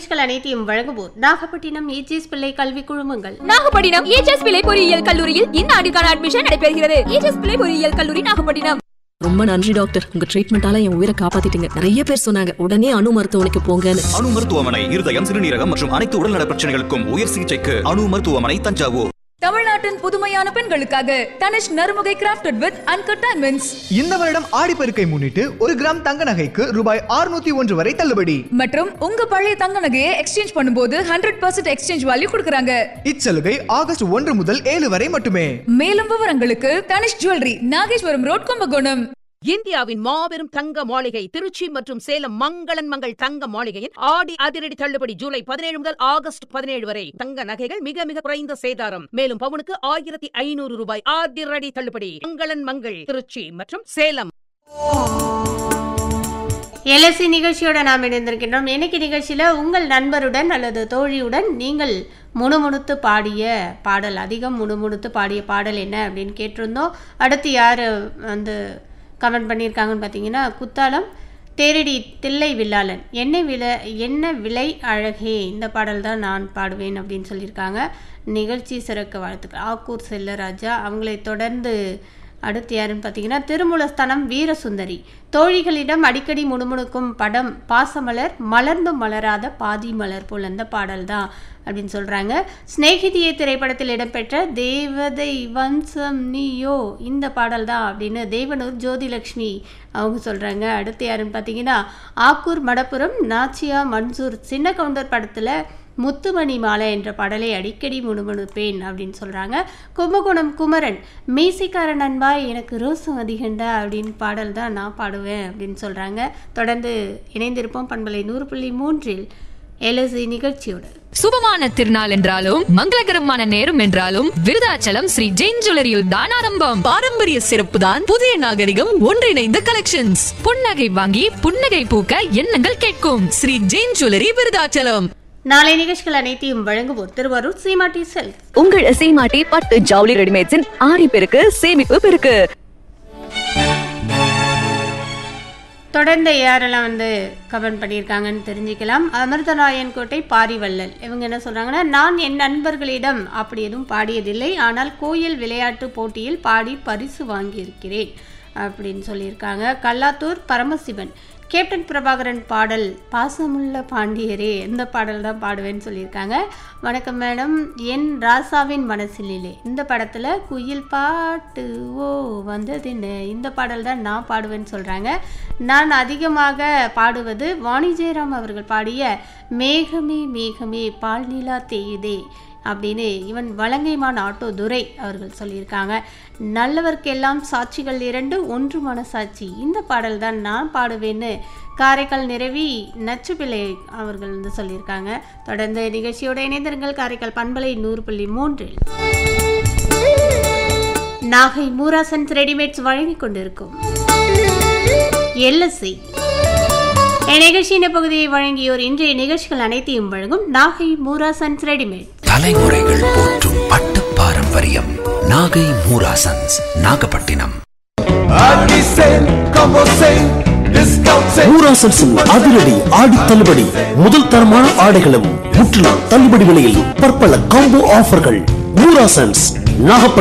நிகழ்ச்சிகள் அனைத்தையும் வழங்குவோர் நாகப்பட்டினம் ஏஜிஎஸ் பிள்ளை கல்வி குழுமங்கள் நாகப்பட்டினம் ஏஜஸ் பிள்ளை பொறியியல் கல்லூரியில் இந்த ஆண்டுக்கான அட்மிஷன் நடைபெறுகிறது ஏஜஸ் பிள்ளை பொறியியல் கல்லூரி நாகப்பட்டினம் ரொம்ப நன்றி டாக்டர் உங்க ட்ரீட்மெண்டால என் உயிரை காப்பாத்திட்டீங்க நிறைய பேர் சொன்னாங்க உடனே அணு மருத்துவமனைக்கு போங்கன்னு அணு மருத்துவமனை இருதயம் சிறுநீரகம் மற்றும் அனைத்து உடல்நல பிரச்சனைகளுக்கும் உயர் சிகிச்சைக்கு அணு மருத்துவமனை தஞ்சாவூர் தமிழ்நாட்டின் புதுமையான பெண்களுக்காக Tanishq Narumugai crafted with uncut diamonds இந்த வருடம் ஆடிப்பெருக்கை முன்னிட்டு ஒரு கிராம் தங்க நகைக்கு ரூபாய் 601 ஒன்று வரை தள்ளுபடி மற்றும் உங்க பழைய தங்க நகையை எக்ஸ்சேஞ்ச் பண்ணும்போது ஹண்ட்ரட் பர்சன்ட் எக்ஸ்சேஞ்ச் வேல்யூ கொடுக்குறாங்க இச்சலுகை ஆகஸ்ட் ஒன்று முதல் ஏழு வரை மட்டுமே மேலும் விவரங்களுக்கு தனிஷ் ஜுவல்லரி நாகேஸ்வரம் ரோட் கும்பகோணம் இந்தியாவின் மாபெரும் தங்க மாளிகை திருச்சி மற்றும் சேலம் மங்களன் மங்கள் தங்க மாளிகையின் ஆடி அதிரடி தள்ளுபடி ஜூலை பதினேழு முதல் ஆகஸ்ட் பதினேழு வரை தங்க நகைகள் மிக மிக குறைந்த சேதாரம் மேலும் பவுனுக்கு ஆயிரத்தி ஐநூறு ரூபாய் அதிரடி தள்ளுபடி மங்களன் மங்கள் திருச்சி மற்றும் சேலம் எல்எஸ்சி நிகழ்ச்சியோட நாம் இணைந்திருக்கின்றோம் இன்னைக்கு நிகழ்ச்சியில் உங்கள் நண்பருடன் அல்லது தோழியுடன் நீங்கள் முணுமுணுத்து பாடிய பாடல் அதிகம் முணுமுணுத்து பாடிய பாடல் என்ன அப்படின்னு கேட்டிருந்தோம் அடுத்து யார் வந்து கமெண்ட் பண்ணியிருக்காங்கன்னு பார்த்தீங்கன்னா குத்தாலம் தேரடி தில்லை வில்லாளன் என்ன விலை என்ன விலை அழகே இந்த பாடல் தான் நான் பாடுவேன் அப்படின்னு சொல்லியிருக்காங்க நிகழ்ச்சி சிறக்க வாழ்த்துக்கள் ஆக்கூர் செல்லராஜா அவங்களை தொடர்ந்து அடுத்து யாருன்னு பார்த்தீங்கன்னா திருமூலஸ்தானம் வீரசுந்தரி தோழிகளிடம் அடிக்கடி முணுமுணுக்கும் படம் பாசமலர் மலர்ந்தும் மலராத பாதி மலர் போல் அந்த பாடல் தான் அப்படின்னு சொல்கிறாங்க ஸ்நேகிதியே திரைப்படத்தில் இடம்பெற்ற தேவதை வம்சம் நீயோ இந்த பாடல் தான் அப்படின்னு தேவனூர் ஜோதிலக்ஷ்மி அவங்க சொல்கிறாங்க அடுத்து யாருன்னு பார்த்தீங்கன்னா ஆக்கூர் மடப்புரம் நாச்சியா மன்சூர் சின்ன கவுண்டர் படத்தில் முத்துமணி மாலை என்ற பாடலை அடிக்கடி முணுமுணுப்பேன் அப்படின்னு சொல்கிறாங்க கும்பகோணம் குமரன் மீசைக்கார நண்பா எனக்கு ரோசம் அதிகண்டா அப்படின்னு பாடல் தான் நான் பாடுவேன் அப்படின்னு சொல்கிறாங்க தொடர்ந்து இணைந்திருப்போம் பண்பலை நூறு புள்ளி மூன்றில் எல்எஸ்சி நிகழ்ச்சியோடு சுபமான திருநாள் என்றாலும் மங்களகரமான நேரம் என்றாலும் விருதாச்சலம் ஸ்ரீ ஜெயின் ஜுவல்லரியில் தான் ஆரம்பம் பாரம்பரிய சிறப்பு தான் புதிய நாகரிகம் ஒன்றிணைந்த கலெக்ஷன்ஸ் புன்னகை வாங்கி புன்னகை பூக்க எண்ணங்கள் கேட்கும் ஸ்ரீ ஜெயின் ஜுவல்லரி விருதாச்சலம் நாளை நிகழ்ச்சிகள் அனைத்தையும் வழங்குவோர் திருவாரூர் சீமாட்டி செல் உங்கள் சீமாட்டி பட்டு ஜவுளி ரெடிமேட்ஸின் ஆரி பெருக்கு சேமிப்பு பெருக்கு தொடர்ந்து யாரெல்லாம் வந்து கமெண்ட் பண்ணியிருக்காங்கன்னு தெரிஞ்சுக்கலாம் அமிர்தராயன் கோட்டை பாரிவள்ளல் இவங்க என்ன சொல்கிறாங்கன்னா நான் என் நண்பர்களிடம் அப்படி எதுவும் பாடியதில்லை ஆனால் கோயில் விளையாட்டு போட்டியில் பாடி பரிசு வாங்கியிருக்கிறேன் அப்படின்னு சொல்லியிருக்காங்க கல்லாத்தூர் பரமசிவன் கேப்டன் பிரபாகரன் பாடல் பாசமுள்ள பாண்டியரே இந்த பாடல் தான் பாடுவேன்னு சொல்லியிருக்காங்க வணக்கம் மேடம் என் ராசாவின் மனசிலே இந்த படத்தில் குயில் பாட்டு ஓ வந்ததுன்னு இந்த பாடல் தான் நான் பாடுவேன்னு சொல்கிறாங்க நான் அதிகமாக பாடுவது வாணி ஜெயராம் அவர்கள் பாடிய மேகமே மேகமே பால் நிலா தேயுதே அப்படின்னு இவன் வலங்கைமான் ஆட்டோ துரை அவர்கள் சொல்லியிருக்காங்க நல்லவர்க்கெல்லாம் சாட்சிகள் இரண்டு ஒன்று மனசாட்சி இந்த பாடல் தான் நான் பாடுவேன்னு காரைக்கால் நிறவி நச்சுப்பிள்ளை அவர்கள் வந்து சொல்லியிருக்காங்க தொடர்ந்து நிகழ்ச்சியோட இணைந்திருங்கள் காரைக்கால் பண்பலை நூறு புள்ளி மூன்றில் நாகை மூராசன்ஸ் ரெடிமேட்ஸ் வழங்கிக் கொண்டிருக்கும் எல்எஸ்சி நிகழ்ச்சியின் பகுதியை வழங்கியோர் இன்றைய நிகழ்ச்சிகள் அனைத்தையும் வழங்கும் நாகை மூராசன்ஸ் ரெடிமேட் தலைமுறைகள் போற்றும் பட்டு பாரம்பரியம் நாகை மூராசன்ஸ் நாகப்பட்டினம் ஊராசன்ஸின் அதிரடி ஆடி தள்ளுபடி முதல் தரமான ஆடைகளும் முற்றிலும் தள்ளுபடி விலையில் பற்பல காம்போ ஆஃபர்கள் ஊராசன்ஸ் நாகப்பட்டினம்